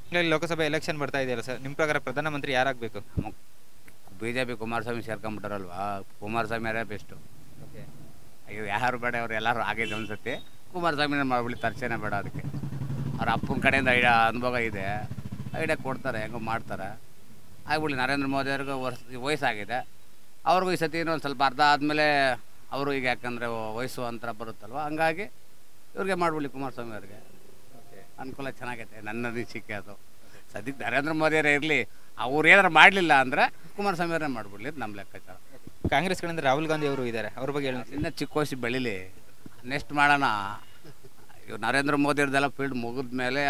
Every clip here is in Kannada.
ಇಲ್ಲಿ ಲೋಕಸಭೆ ಎಲೆಕ್ಷನ್ ಬರ್ತಾ ಇದೆಯಲ್ಲ ಸರ್ ನಿಮ್ಮ ಪ್ರಕಾರ ಪ್ರಧಾನಮಂತ್ರಿ ಯಾರಾಗಬೇಕು ಬಿ ಜೆ ಪಿ ಕುಮಾರಸ್ವಾಮಿ ಸೇರ್ಕೊಂಬಿಟ್ಟಾರಲ್ವಾ ಕುಮಾರಸ್ವಾಮಿಯರೇ ಬೆಸ್ಟು ಅಯ್ಯೋ ಯಾರು ಬೇಡ ಅವ್ರು ಎಲ್ಲರೂ ಆಗಿದೆ ಅನ್ಸುತ್ತೆ ಕುಮಾರಸ್ವಾಮಿನ ಮಾಡ್ಬಿಡಿ ತರ್ಚನೆ ಬೇಡ ಅದಕ್ಕೆ ಅವ್ರ ಅಪ್ಪನ ಕಡೆಯಿಂದ ಐಡಿಯಾ ಅನುಭವ ಇದೆ ಐಡಿಯಾ ಕೊಡ್ತಾರೆ ಹೆಂಗೋ ಮಾಡ್ತಾರೆ ಆಗ್ಬಿಡಿ ನರೇಂದ್ರ ಮೋದಿ ಅವ್ರಿಗೂ ವರ್ಷ ವಯಸ್ಸಾಗಿದೆ ಅವ್ರಿಗೂ ಈ ಸತಿ ಇನ್ನೊಂದು ಸ್ವಲ್ಪ ಅರ್ಧ ಆದಮೇಲೆ ಅವರು ಈಗ ಯಾಕಂದರೆ ವಯಸ್ಸು ಅಂತರ ಬರುತ್ತಲ್ವ ಹಂಗಾಗಿ ಇವ್ರಿಗೆ ಮಾಡ್ಬಿಡಿ ಕುಮಾರಸ್ವಾಮಿ ಅವ್ರಿಗೆ ಅನುಕೂಲ ಚೆನ್ನಾಗೈತೆ ನನ್ನ ಅನಿಸಿಕೆ ಅದು ಸದ್ಯಕ್ಕೆ ನರೇಂದ್ರ ಮೋದಿಯವರೇ ಇರಲಿ ಅವ್ರು ಏನಾರು ಮಾಡಲಿಲ್ಲ ಅಂದರೆ ಕುಮಾರಸ್ವಾಮಿ ಅವರೇ ಮಾಡ್ಬಿಡ್ಲಿ ಅಂತ ನಮ್ಮ ಲೆಕ್ಕಾಚಾರ ಕಾಂಗ್ರೆಸ್ ಕಡೆಯಿಂದ ರಾಹುಲ್ ಗಾಂಧಿ ಅವರು ಇದ್ದಾರೆ ಅವ್ರ ಬಗ್ಗೆ ಹೇಳಿ ಇನ್ನೂ ಚಿಕ್ಕ ವಯಸ್ಸು ಬೆಳೀಲಿ ನೆಕ್ಸ್ಟ್ ಮಾಡೋಣ ಇವ್ರು ನರೇಂದ್ರ ಮೋದಿಯವ್ರದ್ದೆಲ್ಲ ಫೀಲ್ಡ್ ಮುಗಿದ ಮೇಲೆ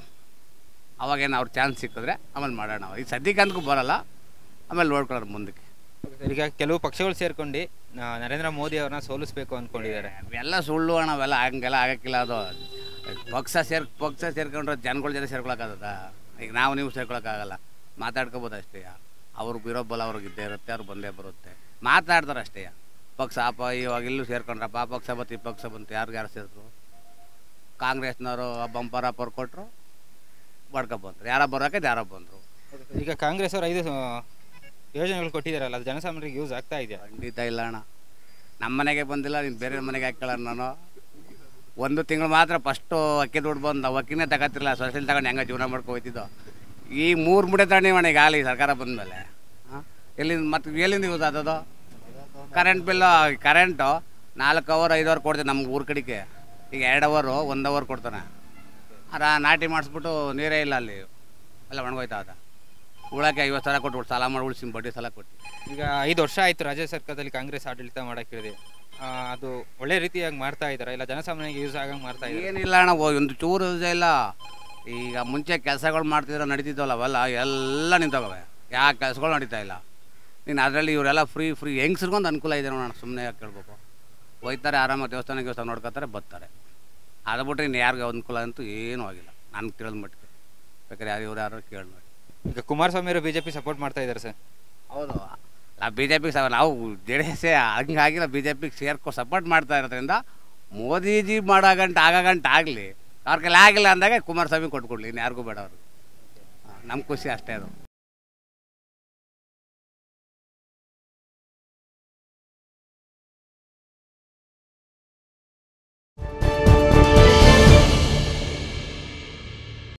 ಅವಾಗೇನು ಅವ್ರ ಚಾನ್ಸ್ ಸಿಕ್ಕಿದ್ರೆ ಆಮೇಲೆ ಮಾಡೋಣ ಈ ಸದ್ಯಕ್ಕೆ ಅಂದ್ಕೂ ಬರಲ್ಲ ಆಮೇಲೆ ನೋಡ್ಕೊಳ್ಳೋರು ಮುಂದಕ್ಕೆ ಈಗ ಕೆಲವು ಪಕ್ಷಗಳು ಸೇರ್ಕೊಂಡು ಆ, ನರೇಂದ್ರ ಮೋದಿ ಅವ್ರನ್ನ ಸೋಲಿಸ್ಬೇಕು ಅಂದ್ಕೊಂಡಿದ್ದಾರೆ ಅವೆಲ್ಲ ಸುಳ್ಳು ಅಣ್ಣ ಅವೆಲ್ಲ ಹಂಗೆಲ್ಲ ಆಗಕ್ಕಿಲ್ಲ ಅದು ಪಕ್ಷ ಸೇರ್ ಪಕ್ಷ ಸೇರ್ಕೊಂಡ್ರೆ ಜನಗಳ ಜೊತೆ ಸೇರ್ಕೊಳಕ್ಕಾಗದ ಈಗ ನಾವು ನೀವು ಸೇರ್ಕೊಳಕ್ಕಾಗಲ್ಲ ಮಾತಾಡ್ಕೋಬೋದು ಅಷ್ಟೇ ಅವ್ರಿಗೆ ಇರೋ ಬಲ ಅವ್ರಿಗೆ ಇದ್ದೇ ಇರುತ್ತೆ ಅವ್ರು ಬಂದೇ ಬರುತ್ತೆ ಮಾತಾಡ್ತಾರೆ ಅಷ್ಟೇ ಪಕ್ಷ ಅಪ ಇವಾಗ ಇಲ್ಲೂ ಸೇರ್ಕೊಂಡ್ರಪ್ಪ ಆ ಪಕ್ಷ ಬಂತು ಈ ಪಕ್ಷ ಬಂತು ಯಾರಿಗೆ ಯಾರು ಸೇರಿದ್ರು ಕಾಂಗ್ರೆಸ್ನವರು ಬಂಪರ್ ಆಫರ್ ಕೊಟ್ಟರು ಬಡ್ಕೊ ಬಂದ್ರು ಯಾರೋ ಬರೋಕೆ ಯಾರೋ ಬಂದರು ಈಗ ಕಾಂಗ್ರೆಸ್ ಅವರು ಐದು ಆ, ಯೋಜನೆಗಳು ಕೊಟ್ಟಿದ್ದಾರಲ್ಲ ಅದು ಜನಸಾಮಾನ್ಯರಿಗೆ ಯೂಸ್ ಆಗ್ತಾ ಇದೆಯಾ ಖಂಡಿತ ಇಲ್ಲ ಅಣ್ಣ ನಮ್ಮ ಮನೆಗೆ ಬಂದಿಲ್ಲ ನೀನು ಬೇರೆ ಮನೆಗೆ ಹಾಕೊಳ್ಳೋಣ ನಾನು ಒಂದು ತಿಂಗಳು ಮಾತ್ರ ಫಸ್ಟು ಅಕ್ಕಿ ದುಡ್ಡು ಬಂದು ನಾವು ಅಕ್ಕಿನೇ ತಗೋತಿರಲಿಲ್ಲ ಸೊಸೈಟಿ ತಗೊಂಡು ಹೆಂಗೆ ಜೀವನ ಮಾಡ್ಕೊ ಹೋಯ್ತಿದ್ದೋ ಈ ಮೂರು ಮುಡೆ ತಗೊಂಡಿವಣ್ಣ ಈಗ ಆಗಲಿ ಸರ್ಕಾರ ಬಂದಮೇಲೆ ಹಾಂ ಎಲ್ಲಿಂದ ಮತ್ತು ಎಲ್ಲಿಂದ ಯೂಸ್ ಆದದು ಕರೆಂಟ್ ಬಿಲ್ಲು ಕರೆಂಟು ನಾಲ್ಕು ಅವರ್ ಐದು ಅವರ್ ಕೊಡ್ತೀವಿ ನಮ್ಮ ಊರ ಕಡೆಗೆ ಈಗ ಎರಡು ಅವರು ಒಂದು ಅವರ್ ಕೊಡ್ತಾನೆ ಅರ ನಾಟಿ ಮಾಡಿಸ್ಬಿಟ್ಟು ನೀರೇ ಇಲ್ಲ ಅಲ್ಲಿ ಎಲ್ಲ ಒಣಗೋಯ್ತಾ ಅದ ಉಳಕ್ಕೆ ಐವತ್ತು ಸಾವಿರ ಕೊಟ್ಟು ಸಾಲ ಮಾಡಿ ಉಳಿಸಿ ಬಡ್ಡಿ ಸಾಲ ಕೊಟ್ಟು ಈಗ ಐದು ವರ್ಷ ಆಯಿತು ರಾಜ್ಯ ಸರ್ಕಾರದಲ್ಲಿ ಕಾಂಗ್ರೆಸ್ ಆಡಳಿತ ಮಾಡಕ್ಕೆ ಹಿಡಿದು ಅದು ಒಳ್ಳೆ ರೀತಿಯಾಗಿ ಮಾಡ್ತಾ ಇದ್ದಾರೆ ಇಲ್ಲ ಜನಸಾಮಾನ್ಯರಿಗೆ ಯೂಸ್ ಆಗಂಗೆ ಮಾಡ್ತಾ ಇದ್ದಾರೆ ಏನಿಲ್ಲ ಅಣ್ಣ ಓ- ಒಂದು ಚೂರು ಯೂಸ್ ಇಲ್ಲ ಈಗ ಮುಂಚೆ ಕೆಲಸಗಳು ಮಾಡ್ತಿದ್ರೆ ನಡೀತಿದ್ದವಲ್ಲ ಅವೆಲ್ಲ ಎಲ್ಲ ನಿಂತೋಗವೆ ಯಾವ ಕೆಲಸಗಳು ನಡೀತಾ ಇಲ್ಲ ನೀನು ಅದರಲ್ಲಿ ಇವರೆಲ್ಲ ಫ್ರೀ ಫ್ರೀ ಹೆಂಗ್ಸ್ರಿಗೊಂದು ಅನುಕೂಲ ಇದೆ ನೋಡೋಣ ಸುಮ್ಮನೆ ಯಾಕೆ ಕೇಳ್ಬೇಕು ಹೋಯ್ತಾರೆ ಆರಾಮಾಗಿ ದೇವಸ್ಥಾನ ದೇವಸ್ಥಾನ ನೋಡ್ಕೊತಾರೆ ಬರ್ತಾರೆ ಅದು ಬಿಟ್ರೆ ಇನ್ನು ಯಾರಿಗೂ ಅನುಕೂಲ ಅಂತೂ ಏನೂ ಆಗಿಲ್ಲ ನನಗೆ ತಿಳಿದ ಮಟ್ಟಿಗೆ ಬೇಕಾದ್ರೆ ಯಾರು ಇವ್ರು ಯಾರು ಕೇಳಿ ನೋಡಿ ಈಗ ಕುಮಾರಸ್ವಾಮಿ ಅವರು ಬಿಜೆಪಿ ಸಪೋರ್ಟ್ ಮಾಡ್ತಾ ಇದ್ದಾರೆ ಸರ್ ಹೌದು ನಾವು ಬಿ ಜೆ ಪಿಗೆ ಸಹ ನಾವು ಜೆ ಡಿ ಎಸ್ಸೇ ಹಂಗಾಗಿಲ್ಲ ಬಿ ಜೆ ಪಿಗೆ ಸೇರ್ಕೊ ಸಪೋರ್ಟ್ ಮಾಡ್ತಾ ಇರೋದ್ರಿಂದ ಮೋದಿಜಿ ಮಾಡೋ ಗಂಟೆ ಆಗ ಗಂಟೆ ಆಗಲಿ ಅವ್ರ ಕೈಲಿ ಆಗಿಲ್ಲ ಅಂದಾಗ ಕುಮಾರಸ್ವಾಮಿ ಕೊಟ್ಕೊಡ್ಲಿ ಇನ್ನು ಯಾರಿಗೂ ಬೇಡ ಅವ್ರಿಗೆ ನಮ್ಮ ಖುಷಿ ಅಷ್ಟೇ ಅದು